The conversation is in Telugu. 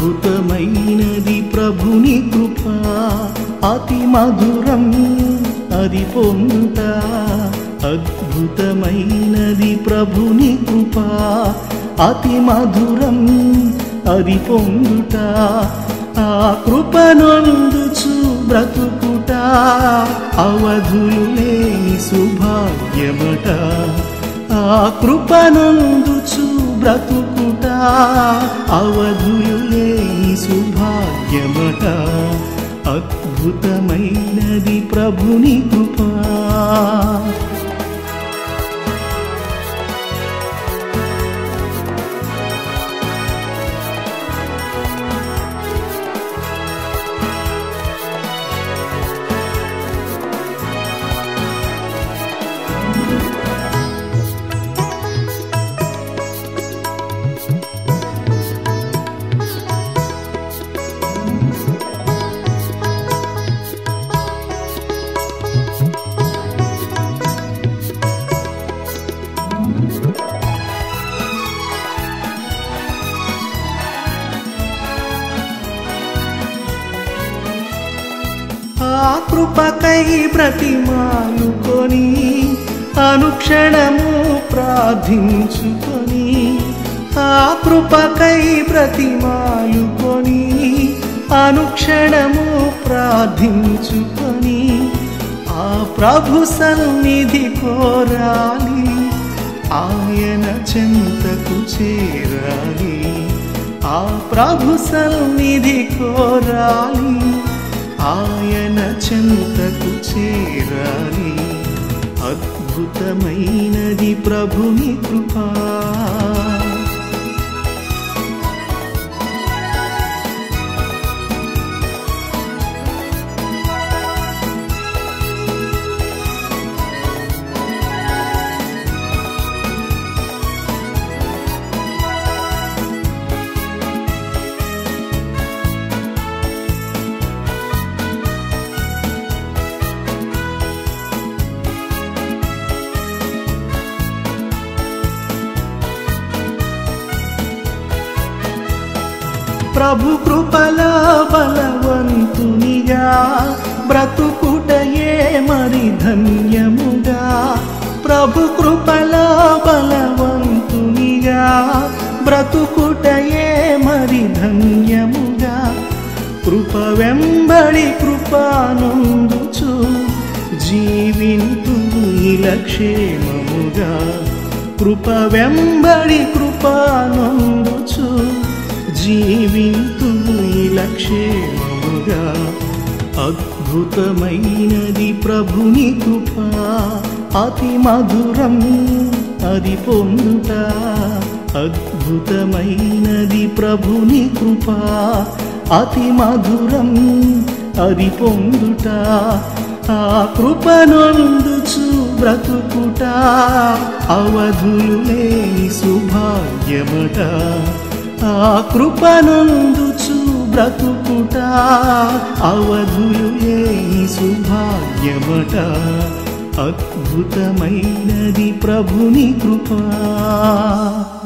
అద్భుతమైనది ప్రభుని కృప అతి మధురం అది పొందుట అద్భుతమైనది ప్రభుని కృప అతి మధురం అది పొందుట ఆ కృపనొందుచు బ్రతుకుట అవధులు లేని సుభాగ్యమట ఆ కృపనందుచు బ్రతుకుట అవధులు లేని సుభాగ్యమట అద్భుతమైనది ప్రభుని కృపా ఆ కృపకై బ్రతిమాలుకొని అనుక్షణము ప్రార్థించుకొని ఆ కృపకై బ్రతిమాలుకొని అనుక్షణము ప్రార్థించుకొని ఆ ప్రభు సన్నిధి కోరాలి ఆయన చెంతకు చేరాలి ఆ ప్రభు సన్నిధి కోరాలి ఆయన చెంతకు చేరాలి అద్భుతమైనది ప్రభుని కృపా ప్రభు కృపల బలవంతునిగా బ్రతుకుటయే మరి ధన్యముగా ప్రభు కృపల బలవంతునిగా బ్రతుకుటయే మరి ధన్యముగా కృప వెంబడి కృపానందుచు జీవింతు క్షేమముగా కృప వెంబడి కృపానందుచు జీవింతు క్షేమముగా అద్భుతమైనది ప్రభుని కృప అతి మధురం అది పొందుట అద్భుతమైనది ప్రభుని కృప అతి మధురం అది పొందుట ఆ కృపనొందుచు బ్రతుకుట అవధులు లేని సుభాగ్యమట ఆ కృపనొందుచు బ్రతుకుట అవధులు లేని సుభాగ్యమట అద్భుతమైనది ప్రభుని కృపా